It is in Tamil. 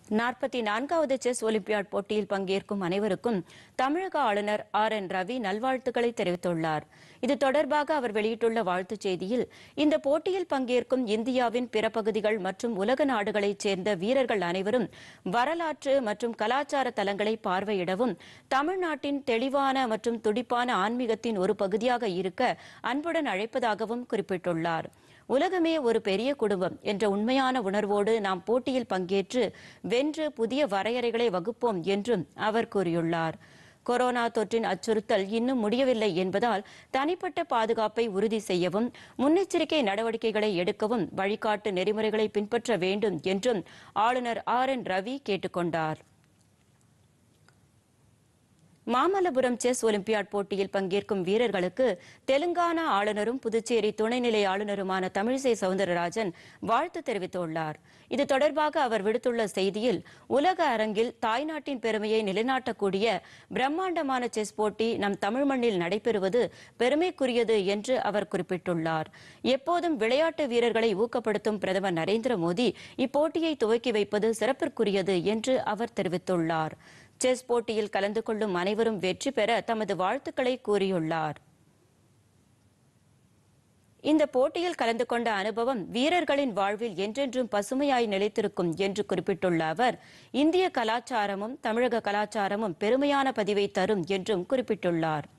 நாற்பத்தி நான்காவது செஸ் ஒலிம்பியாட் போட்டியில் பங்கேற்கும் அனைவருக்கும் தமிழக ஆளுநர் ஆர் என் ரவி நல்வாழ்த்துக்களை தெரிவித்துள்ளார் இது தொடர்பாக அவர் வெளியிட்டுள்ள வாழ்த்துச் செய்தியில் இந்த போட்டியில் பங்கேற்கும் இந்தியாவின் பிற பகுதிகள் மற்றும் உலக நாடுகளைச் சேர்ந்த வீரர்கள் அனைவரும் வரலாற்று மற்றும் கலாச்சார தலங்களை பார்வையிடவும் தமிழ்நாட்டின் தெளிவான மற்றும் துடிப்பான ஆன்மீகத்தின் ஒரு பகுதியாக இருக்க அன்புடன் அழைப்பதாகவும் குறிப்பிட்டுள்ளார் உலகமே ஒரு பெரிய குடும்பம் என்ற உண்மையான உணர்வோடு நாம் போட்டியில் பங்கேற்று வென்று புதிய வரையறைகளை வகுப்போம் என்றும் அவர் கூறியுள்ளார் கொரோனா தொற்றின் அச்சுறுத்தல் இன்னும் முடியவில்லை என்பதால் தனிப்பட்ட பாதுகாப்பை உறுதி செய்யவும் முன்னெச்சரிக்கை நடவடிக்கைகளை எடுக்கவும் வழிகாட்டு நெறிமுறைகளை பின்பற்ற வேண்டும் என்றும் ஆளுநர் ஆர் என் ரவி கேட்டுக்கொண்டார் மாமல்லபுரம் செஸ் ஒலிம்பியாட் போட்டியில் பங்கேற்கும் வீரர்களுக்கு தெலுங்கானா ஆளுநரும் புதுச்சேரி துணைநிலை ஆளுநருமான தமிழிசை சவுந்தரராஜன் வாழ்த்து தெரிவித்துள்ளார் இது தொடர்பாக அவர் விடுத்துள்ள செய்தியில் உலக அரங்கில் தாய்நாட்டின் பெருமையை நிலைநாட்டக்கூடிய பிரம்மாண்டமான செஸ் போட்டி நம் தமிழ் மண்ணில் நடைபெறுவது பெருமைக்குரியது என்று அவர் குறிப்பிட்டுள்ளார் எப்போதும் விளையாட்டு வீரர்களை ஊக்கப்படுத்தும் பிரதமர் நரேந்திர மோடி இப்போட்டியை துவக்கி வைப்பது சிறப்பிற்குரியது என்று அவர் தெரிவித்துள்ளார் செஸ் போட்டியில் கலந்து கொள்ளும் அனைவரும் வெற்றி பெற தமது வாழ்த்துக்களை கூறியுள்ளார் இந்த போட்டியில் கலந்து கொண்ட அனுபவம் வீரர்களின் வாழ்வில் என்றென்றும் பசுமையாய் நிலைத்திருக்கும் என்று குறிப்பிட்டுள்ள அவர் இந்திய கலாச்சாரமும் தமிழக கலாச்சாரமும் பெருமையான பதிவை தரும் என்றும் குறிப்பிட்டுள்ளார்